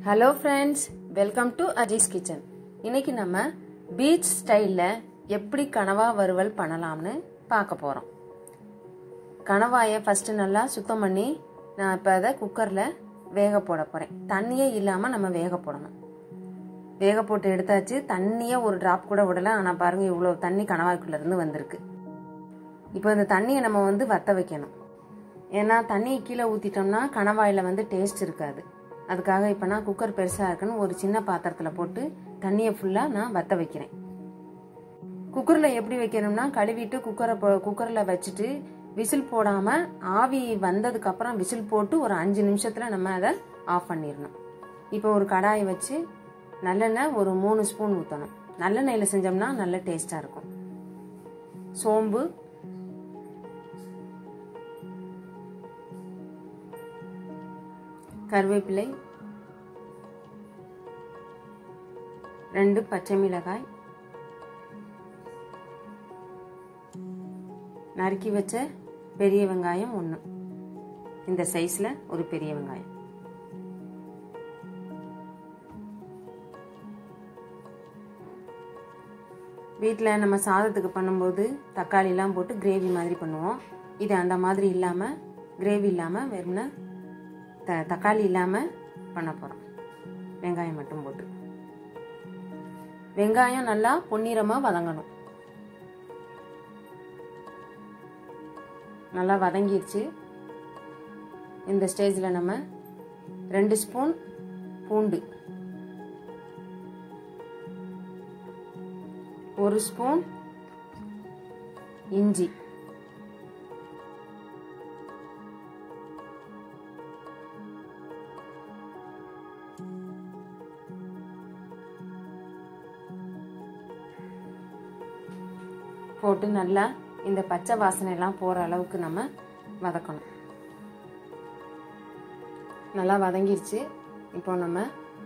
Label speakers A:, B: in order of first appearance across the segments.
A: hello friends welcome to Aziz kitchen இன்னைக்கு நம்ம beach ஸ்டைலில் எப்படி கனவா வறுவல் பண்ணலாம்னு பார்க்க போகிறோம் கனவாயை ஃபஸ்ட்டு நல்லா சுத்தம் பண்ணி நான் இப்போ அதை குக்கரில் வேக போட போகிறேன் தண்ணியே இல்லாமல் நம்ம வேக போடணும் வேக போட்டு எடுத்தாச்சு தண்ணியே ஒரு ட்ராப் கூட விடலை ஆனால் பாருங்கள் இவ்வளோ தண்ணி கனவாய்க்குள்ளேருந்து வந்திருக்கு இப்போ இந்த தண்ணியை நம்ம வந்து வத்த வைக்கணும் ஏன்னா தண்ணியை கீழே ஊற்றிட்டோம்னா கணவாயில் வந்து டேஸ்ட் இருக்காது அதுக்காக இப்போ நான் குக்கர் பெருசாக இருக்குன்னு ஒரு சின்ன பாத்திரத்தில் போட்டு தண்ணியை ஃபுல்லாக நான் வத்த வைக்கிறேன் குக்கரில் எப்படி வைக்கணும்னா கழுவிட்டு குக்கரை போ குக்கரில் வச்சுட்டு விசில் போடாமல் ஆவி வந்ததுக்கப்புறம் விசில் போட்டு ஒரு அஞ்சு நிமிஷத்தில் நம்ம அதை ஆஃப் பண்ணிடணும் இப்போ ஒரு கடாயை வச்சு நல்லெண்ணெய் ஒரு மூணு ஸ்பூன் ஊற்றணும் நல்லெண்ணெயில் செஞ்சோம்னா நல்ல டேஸ்ட்டாக இருக்கும் சோம்பு கருவேப்பிலை ரெண்டு பச்சை மிளகாய் நறுக்கி வச்ச பெரிய வெங்காயம் ஒன்று இந்த சைஸில் ஒரு பெரிய வெங்காயம் வீட்டில் நம்ம சாதத்துக்கு பண்ணும்போது தக்காளிலாம் போட்டு கிரேவி மாதிரி பண்ணுவோம் இது அந்த மாதிரி இல்லாமல் கிரேவி இல்லாமல் வெறும்னா த தக்காளி இல்லாமல் பண்ண போகிறோம் வெங்காயம் மட்டும் போட்டு வெங்காயம் நல்லா பொன்னிறமாக வதங்கணும் நல்லா வதங்கிடுச்சு இந்த ஸ்டேஜில் நம்ம ரெண்டு ஸ்பூன் பூண்டு ஒரு ஸ்பூன் இஞ்சி போட்டு நல்லா இந்த பச்சை வாசனை எல்லாம் போகிற அளவுக்கு நம்ம வதக்கணும் நல்லா வதங்கிருச்சு இப்போ நம்ம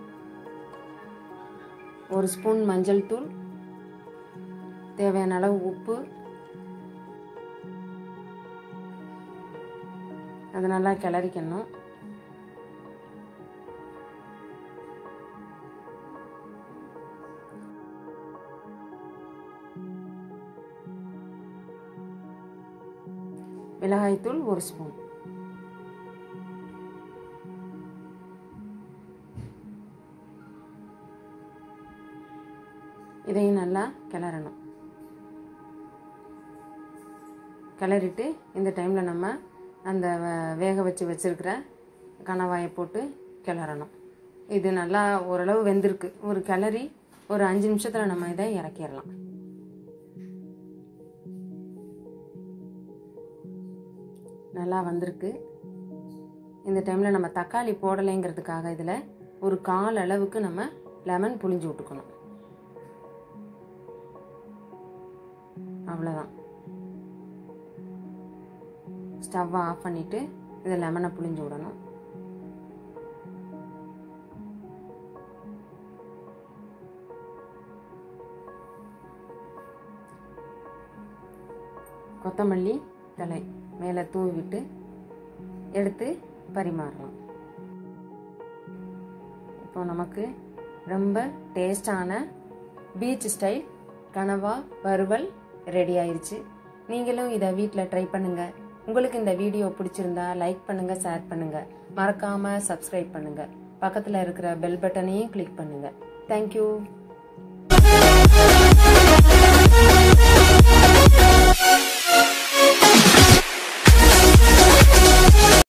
A: ஒரு ஸ்பூன் மஞ்சள் தூள் தேவையான அளவு உப்பு அதை நல்லா கிளறிக்கணும் மிளகாய்த்தூள் ஒரு ஸ்பூன் இதையும் நல்லா கிளறணும் கிளறிட்டு இந்த டைமில் நம்ம அந்த வேக வச்சு வச்சுருக்கிற கணவாயை போட்டு கிளறணும் இது நல்லா ஓரளவு வெந்திருக்கு ஒரு கிளறி ஒரு அஞ்சு நிமிஷத்தில் நம்ம இதை இறக்கிடலாம் நல்லா வந்திருக்கு இந்த டைமில் நம்ம தக்காளி போடலைங்கிறதுக்காக இதில் ஒரு கால் அளவுக்கு நம்ம லெமன் புளிஞ்சு விட்டுக்கணும் அவ்வளோதான் ஸ்டவ்வை ஆஃப் பண்ணிவிட்டு இதை லெமனை புளிஞ்சு விடணும் கொத்தமல்லி தலை மேலே தூவி விட்டு எடுத்து பரிமாறலாம் இப்போ நமக்கு ரொம்ப டேஸ்டான பீச் ஸ்டைல் கனவா வறுவல் ரெடி ஆயிடுச்சு நீங்களும் இதை வீட்டில் ட்ரை பண்ணுங்க உங்களுக்கு இந்த வீடியோ பிடிச்சிருந்தா லைக் பண்ணுங்க ஷேர் பண்ணுங்க மறக்காம சப்ஸ்கிரைப் பண்ணுங்க பக்கத்தில் இருக்கிற பெல் பட்டனையும் கிளிக் பண்ணுங்க தேங்க்யூ